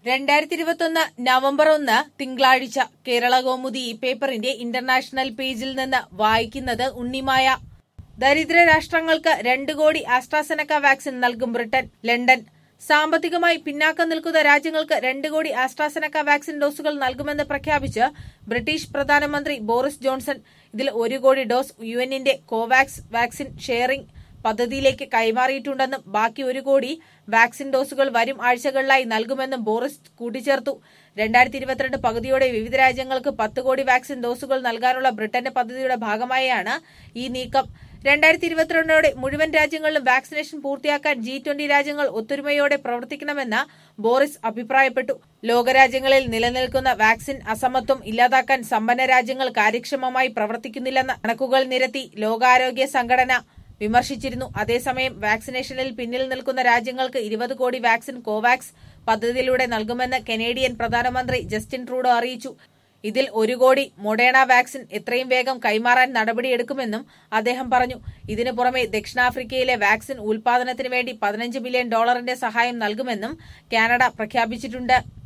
രണ്ടായിരത്തി ഇരുപത്തൊന്ന് നവംബർ ഒന്ന് തിങ്കളാഴ്ച കേരള കൗമുദി ഈ പേപ്പറിന്റെ ഇന്റർനാഷണൽ പേജിൽ നിന്ന് വായിക്കുന്നത് ഉണ്ണിമായ ദരിദ്ര രാഷ്ട്രങ്ങൾക്ക് രണ്ട് കോടി ആസ്ട്രാസെനക്ക വാക്സിൻ നൽകും ബ്രിട്ടൻ ലണ്ടൻ സാമ്പത്തികമായി പിന്നാക്കം നിൽക്കുന്ന രാജ്യങ്ങൾക്ക് രണ്ട് കോടി ആസ്ട്രാസെനക്ക വാക്സിൻ ഡോസുകൾ നൽകുമെന്ന് പ്രഖ്യാപിച്ച് ബ്രിട്ടീഷ് പ്രധാനമന്ത്രി ബോറിസ് ജോൺസൺ ഇതിൽ ഒരു കോടി ഡോസ് യു എന്നിന്റെ കോവാക്സ് വാക്സിൻ ഷെയറിംഗ് പദ്ധതിയിലേക്ക് കൈമാറിയിട്ടുണ്ടെന്നും ബാക്കി ഒരു കോടി വാക്സിൻ ഡോസുകൾ വരും ആഴ്ചകളിലായി നൽകുമെന്നും ബോറിസ് കൂട്ടിച്ചേർത്തു രണ്ടായിരത്തി ഇരുപത്തിരണ്ട് പകുതിയോടെ വിവിധ രാജ്യങ്ങൾക്ക് പത്ത് കോടി വാക്സിൻ ഡോസുകൾ നൽകാനുള്ള ബ്രിട്ടന്റെ പദ്ധതിയുടെ ഭാഗമായാണ് ഈ നീക്കം രണ്ടായിരത്തി ഇരുപത്തിരണ്ടോടെ മുഴുവൻ രാജ്യങ്ങളിലും വാക്സിനേഷൻ പൂർത്തിയാക്കാൻ ജി ട്വന്റി രാജ്യങ്ങൾ ഒത്തൊരുമയോടെ പ്രവർത്തിക്കണമെന്ന് ബോറിസ് അഭിപ്രായപ്പെട്ടു ലോകരാജ്യങ്ങളിൽ നിലനിൽക്കുന്ന വാക്സിൻ അസമത്വം ഇല്ലാതാക്കാൻ സമ്പന്ന രാജ്യങ്ങൾ കാര്യക്ഷമമായി പ്രവർത്തിക്കുന്നില്ലെന്ന കണക്കുകൾ നിരത്തി ലോകാരോഗ്യ സംഘടന വിമർശിച്ചിരുന്നു അതേസമയം വാക്സിനേഷനിൽ പിന്നിൽ നിൽക്കുന്ന രാജ്യങ്ങൾക്ക് ഇരുപത് കോടി വാക്സിൻ കോവാക്സ് പദ്ധതിയിലൂടെ നൽകുമെന്ന് കനേഡിയൻ പ്രധാനമന്ത്രി ജസ്റ്റിൻ ട്രൂഡോ അറിയിച്ചു ഇതിൽ ഒരു കോടി മൊഡേണ വാക്സിൻ എത്രയും വേഗം കൈമാറാൻ നടപടിയെടുക്കുമെന്നും അദ്ദേഹം പറഞ്ഞു ഇതിനു പുറമെ ദക്ഷിണാഫ്രിക്കയിലെ വാക്സിൻ ഉൽപാദനത്തിന് വേണ്ടി പതിനഞ്ച് ബില്യൺ ഡോളറിന്റെ സഹായം നൽകുമെന്നും കാനഡ പ്രഖ്യാപിച്ചിട്ടുണ്ട്